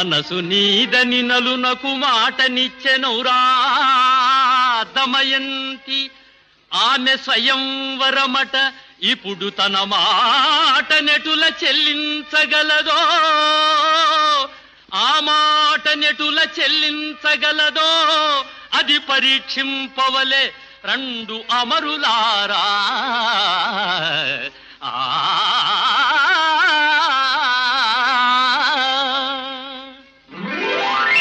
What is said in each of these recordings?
మనసు నీదని నలునకు మాటనిచ్చెనౌరా దమయంతి ఆమె స్వయంవరమట ఇప్పుడు తన మాట నెటుల చెల్లించగలదో ఆ మాట నెటుల చెల్లించగలదో అది పరీక్షింపవలే రెండు అమరులారా ఆ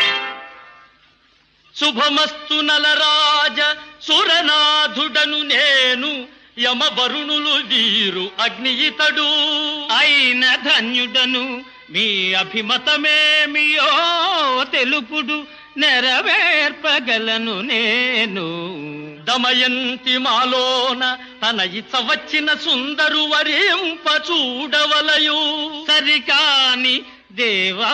శుభమస్తు నలరాజ సురనాథుడను నేను యమవరుణులు వీరు అగ్నియితడు అయిన ధన్యుడను మీ అభిమతమేమియో తెలుపుడు నెరవేర్పగలను నేను దమయంతి మాలోన తన ఇచ్చ వచ్చిన సుందరు వరింప చూడవలయు సరికాని దేవా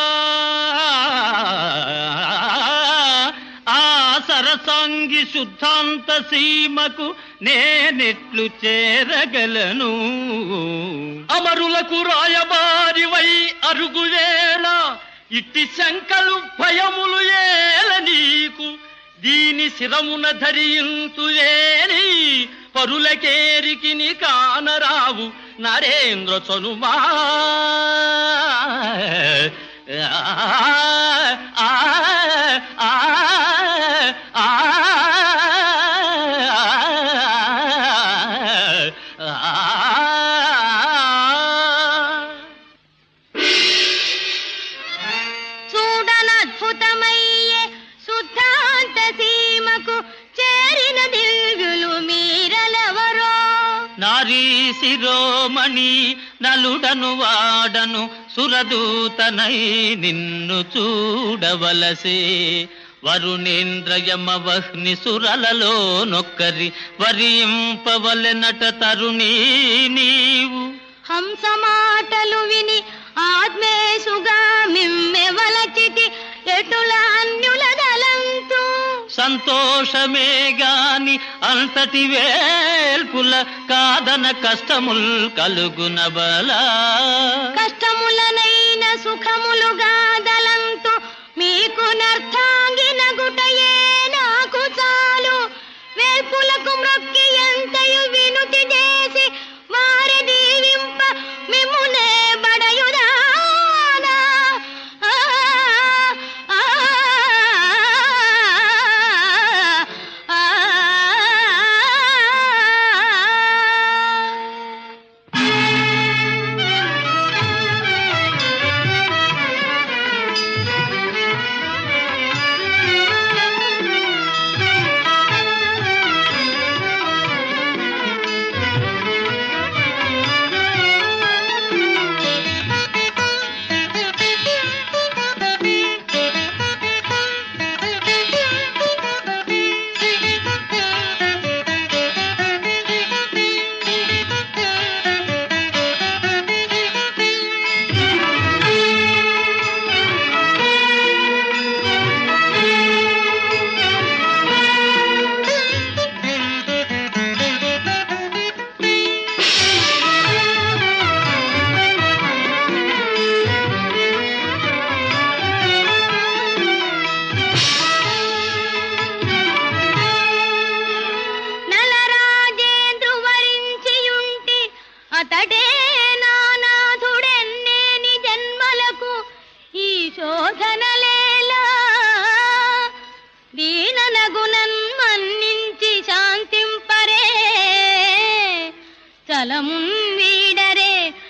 ఆ సరసాంగి శుద్ధాంత సీమకు నేనెట్లు చేరగలను అమరులకు రాయబారివై అరుగువేళ ఇట్టి శంకలు భయములు ఏల నీకు దీని శిరమున ధరింతుయేని పరులకేరికిని కానరావు నరేంద్ర చనుమా ఆ, ఆ, ఆ, ఆ, ఆ. చూడనద్భుతమయ్యే శుద్ధాంత సీమకు చేరిన దివ్యులు మీరలెవరో నారీ శిరోమణి నలుడను వాడను సురదూతనై నిన్ను చూడవలసే వరుణేంద్రయమ వహ్ని సురలలో నొక్కరి వరింపవలెనట తరుణీ నీవు హంస మాటలు విని ఆత్మేశుగా మిమ్మెవలచితి ఎటుల అన్యుల దలంతు సంతోషమే గాని అంతటి వేల్పుల కాదన కష్టముల్ కలుగునబలా కష్టములనైన సుఖములుగా దలంతు మీకు నర్థాంగిన గుటయే నాకు చాలు వేల్పులకు మ్రొక్కి ఎంతయు వినుతి చేసి వారి దీవింప మిమ్మునే బడయుదానా ఆ, ఆ, ఆ, ఆ. నలరాజేంద్రు వరించియుంటి అతడే నానాథుడెన్నేని జన్మలకు ఈ శోధనలేలా దీననగునన్ మన్నించి శాంతింపరే చలమున్ వీడరే